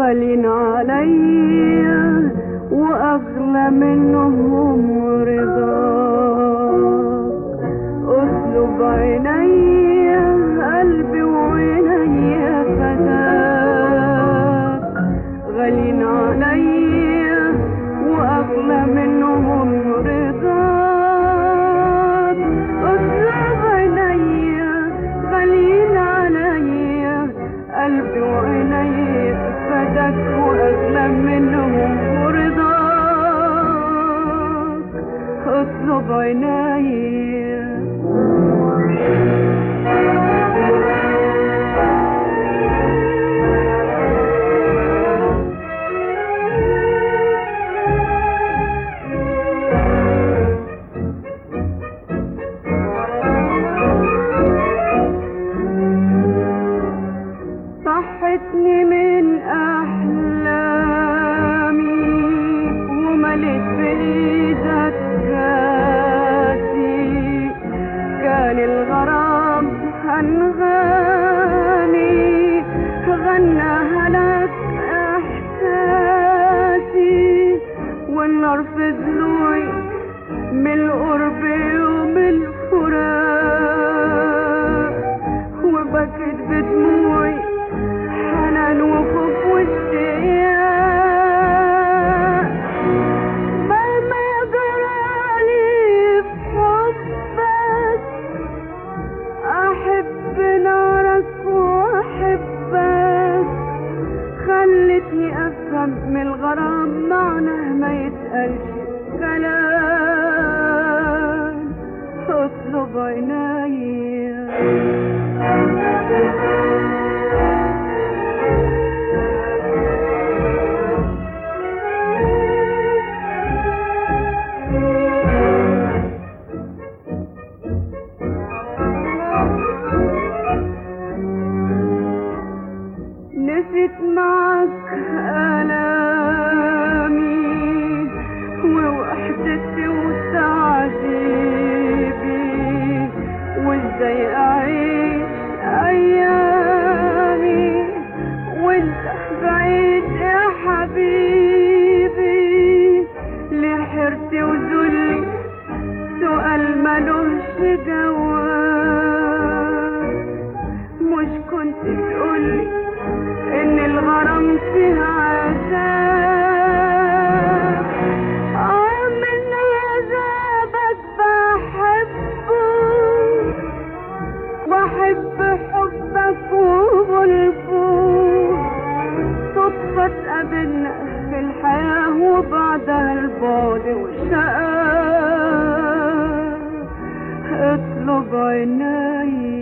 غالين عليا واغلى منهم رضاك اسلب عينيا قلبي وعينيا فتاك غالين عليا واغلى منهم رضاك اسلب عينيا غالين عليا قلبي وعينيا فداك واغلى منهم رضاك اطلب عينيا صحتني من أحلامي ومليت بإيدك كاسي كان الغرام هنغني غناها لك إحساسي والنار في ضلوعي من القرب ومن الفراق وبكت بدموعي حنان وخوف واشتياق مهما يجرالي في حبك احب نارك واحبك خلتني افهم من الغرام معناه ما يتقالش كلام اطلب عينيا نسيت معك ألامي ووحدتي وتعذيبي وازاي أعيش أيامي وانت بعيد يا حبيبي لحرتي وذلي سؤال ملوش جواب مش كنت تقولي ان الغرام فيه عذاب اه من عذابك بحبه واحب حبك وغلبه صدفة تقابلنا في الحياة وبعدها البعد والشقاء اطلب عيني